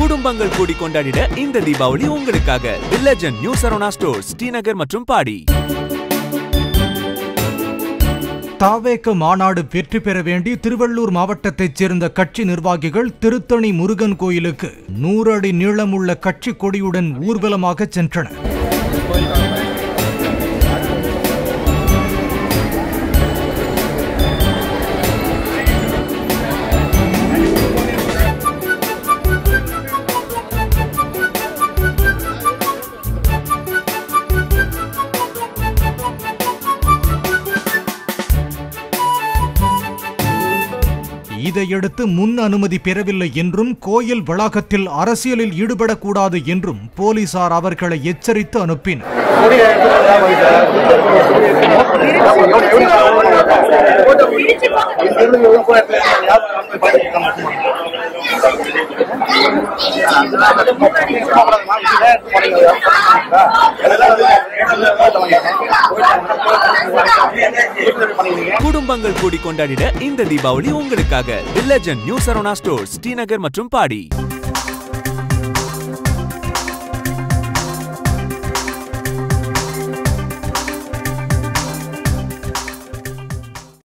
குடும்பங்கள் கூடி கொண்டாடிட இந்த தீபாவளி உங்களுக்காக the legend new Saravana stores Srinagar மற்றும் பாடி தாவேக மாநாடு வெற்றி பெற வேண்டி திருவள்ளூர் மாவட்டத்தைச் சேர்ந்த கட்சி நிர்வாகிகள் திருத்தணி முருகன் கோயிலுக்கு நூறு அடி நீளமுள்ள கட்சி கொடியுடன் ஊர்வலமாக சென்றனர் இதையடுத்து முன் அனுமதி பெறவில்லை என்றும் கோயில் வளாகத்தில் அரசியலில் ஈடுபடக்கூடாது என்றும் போலீசார் அவர்களை எச்சரித்து அனுப்பினர் குடும்பங்கள் கூடி கொண்டாடிட இந்த தீபாவளி உங்களுக்காக the legend new Saravana stores Srinagar மற்றும் பாடி